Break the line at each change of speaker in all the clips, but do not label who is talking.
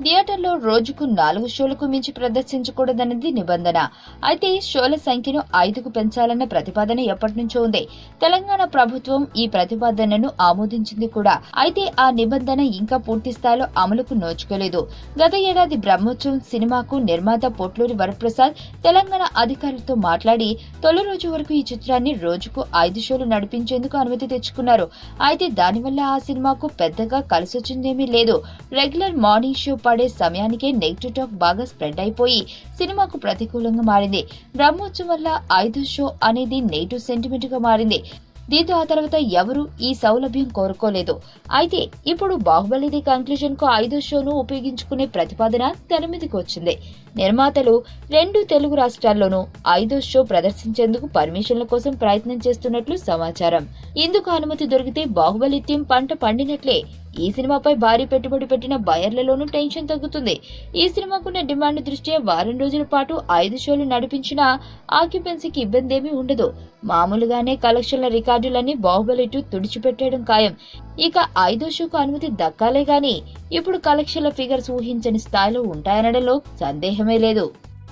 థియేటర్లో రోజుకు నాలుగు షోలకు మించి ప్రదర్శించకూడదన్నది నిబంధన అయితే షోల సంఖ్యను ఐదుకు పెంచాలన్న ప్రతిపాదన ఎప్పటి నుంచో ఉంది తెలంగాణ ప్రభుత్వం ఈ ప్రతిపాదనను ఆమోదించింది కూడా అయితే ఆ నిబంధన ఇంకా పూర్తి స్థాయిలో అమలుకు నోచుకోలేదు గత ఏడాది బ్రహ్మోత్సవం సినిమాకు నిర్మాత పొట్లూరి వరప్రసాద్ తెలంగాణ అధికారులతో మాట్లాడి తొలి రోజు వరకు ఈ చిత్రాన్ని రోజుకు ఐదు షోలు నడిపించేందుకు అనుమతి తెచ్చుకున్నారు అయితే దానివల్ల ఆ సినిమాకు పెద్దగా కలిసొచ్చిందేమీ లేదు రెగ్యులర్ మార్నింగ్ షో పడే సమయానికే నెగిటివ్ టాక్ బాగా స్ప్రెడ్ అయిపోయి సినిమాకు ప్రతికూలంగా మారింది బ్రహ్మోత్సవం వల్ల ఐదు షో అనేది నెగిటివ్ సెంటిమెంట్ గా మారింది దీంతో ఆ తర్వాత ఎవరు ఈ సౌలభ్యం కోరుకోలేదు అయితే ఇప్పుడు బాహుబలిది కంక్లూజన్ కు ఐదో షోను ఉపయోగించుకునే ప్రతిపాదన తెర మీదకి వచ్చింది నిర్మాతలు రెండు తెలుగు రాష్ట్రాల్లోనూ ఐదో షో ప్రదర్శించేందుకు పర్మిషన్ల కోసం ప్రయత్నం చేస్తున్నట్లు సమాచారం ఇందుకు అనుమతి దొరికితే బాహుబలి టీం పంట పండినట్లే ఈ సినిమాపై భారీ పెట్టుబడి పెట్టిన బయర్లలోనూ టెన్షన్ తగ్గుతుంది ఈ సినిమాకున్న డిమాండ్ దృష్ట్యా వారం రోజుల పాటు ఐదు షోలు నడిపించినా ఆక్యుపెన్సీకి ఇబ్బంది ఏమీ ఉండదు మామూలుగానే కలెక్షన్ల రికార్డులన్నీ బాహుబలి టూ తుడిచిపెట్టడం ఖాయం ఇక ఐదో షోకు అనుమతి దక్కాలే గాని ఇప్పుడు కలెక్షన్ల ఫిగర్స్ ఊహించని స్థాయిలో ఉంటాయనడంలో సందేహమే లేదు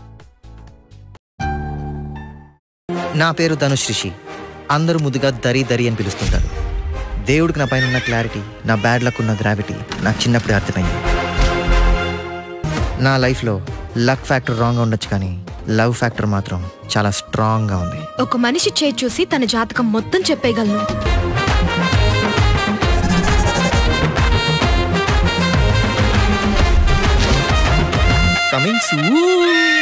నా పేరు ధనుష్ రిషి అందరూ ముద్దుగా దరి దరి అని పిలుస్తుంటారు దేవుడికి నా పైన ఉన్న క్లారిటీ నా బ్యాడ్ లక్ ఉన్న గ్రావిటీ నాకు చిన్నప్పుడే అర్థమైంది నా లైఫ్లో లక్ ఫ్యాక్టర్ రాంగ్గా ఉండొచ్చు కానీ లవ్ ఫ్యాక్టర్ మాత్రం చాలా స్ట్రాంగ్గా ఉంది
ఒక మనిషి చేయి చూసి తన జాతకం మొత్తం చెప్పేయగలను
కమింగ్